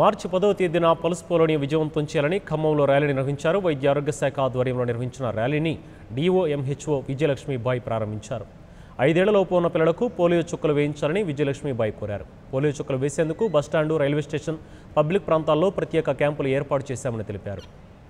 మార్చి పదవ తేదీన పల్స్ పోలోని విజయవంతం చేయాలని ఖమ్మంలో ర్యాలీ నిర్వహించారు వైద్య ఆరోగ్య శాఖ ఆధ్వర్యంలో నిర్వహించిన ర్యాలీని డిఓఎంహెచ్ఓ విజయలక్ష్మి బాయ్ ప్రారంభించారు ఐదేళ్లలోపు ఉన్న పిల్లలకు పోలియో చుక్కలు వేయించాలని విజయలక్ష్మి బాయ్ కోరారు పోలియో చుక్కలు వేసేందుకు బస్టాండు రైల్వే స్టేషన్ పబ్లిక్ ప్రాంతాల్లో ప్రత్యేక క్యాంపులు ఏర్పాటు చేశామని తెలిపారు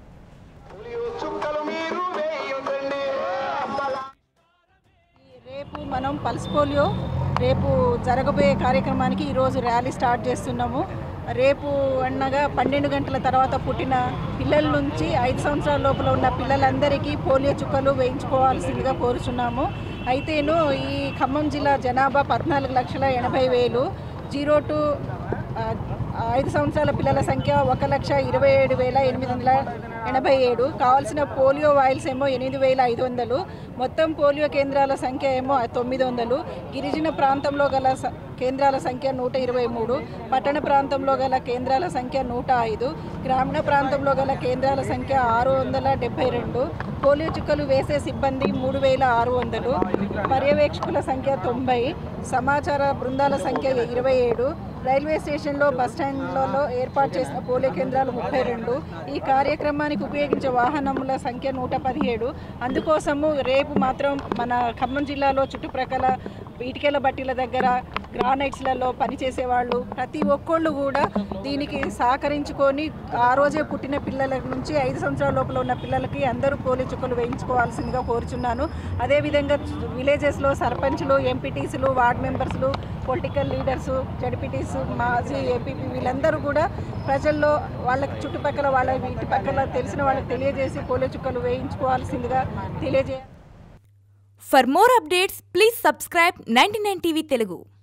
రేపు మనం పల్స్ పోలియో రేపు జరగబోయే కార్యక్రమానికి ఈరోజు ర్యాలీ స్టార్ట్ చేస్తున్నాము రేపు అనగా పన్నెండు గంటల తర్వాత పుట్టిన పిల్లల నుంచి ఐదు సంవత్సరాల లోపల ఉన్న పిల్లలందరికీ పోలియో చుక్కలు వేయించుకోవాల్సిందిగా కోరుచున్నాము అయితేను ఈ ఖమ్మం జిల్లా జనాభా పద్నాలుగు లక్షల ఎనభై వేలు జీరో టు ఆ, ఐదు సంవత్సరాల పిల్లల సంఖ్య ఒక లక్ష ఇరవై ఏడు వేల ఎనిమిది వందల ఎనభై ఏడు కావాల్సిన పోలియో వాయిల్స్ ఏమో ఎనిమిది వేల ఐదు వందలు మొత్తం పోలియో కేంద్రాల సంఖ్య ఏమో తొమ్మిది వందలు గిరిజన ప్రాంతంలో గల స- కేంద్రాల సంఖ్య నూట ఇరవై మూడు పట్టణ ప్రాంతంలో గల కేంద్రాల సంఖ్య నూట ఐదు గ్రామీణ ప్రాంతంలో గల కేంద్రాల సంఖ్య ఆరు వందల డెబ్బై రెండు పోలియో చుక్కలు వేసే సిబ్బంది మూడు వేల ఆరు వందలు పర్యవేక్షకుల సంఖ్య తొంభై సమాచార బృందాల సంఖ్య ఇరవై ఏడు రైల్వే స్టేషన్లో బస్టాండ్లలో ఏర్పాటు చేసిన పోలియో కేంద్రాలు ముప్పై రెండు ఈ కార్యక్రమానికి ఉపయోగించే వాహనముల సంఖ్య నూట పదిహేడు అందుకోసము రేపు మాత్రం మన ఖమ్మం జిల్లాలో చుట్టుప్రక్కల ఇటుకల బట్టీల దగ్గర గ్రానైట్స్లలో పనిచేసే వాళ్ళు ప్రతి ఒక్కళ్ళు కూడా దీనికి సహకరించుకొని ఆ రోజే పుట్టిన పిల్లల నుంచి ఐదు సంవత్సరాల లోపల ఉన్న పిల్లలకి అందరూ పోలియో చుక్కలు వేయించుకోవాల్సిందిగా కోరుచున్నాను అదేవిధంగా విలేజెస్లో సర్పంచ్లు ఎంపీటీసీలు వార్డ్ మెంబర్స్లు పొలిటికల్ లీడర్స్ జడ్పీటీస్ మాజీ ఏపీపీ వీళ్ళందరూ కూడా ప్రజల్లో వాళ్ళకి చుట్టుపక్కల వాళ్ళ ఇంటి పక్కల తెలిసిన వాళ్ళకి తెలియజేసి పోలియో చుక్కలు వేయించుకోవాల్సిందిగా తెలియజే For more updates, please subscribe 99 TV Telugu.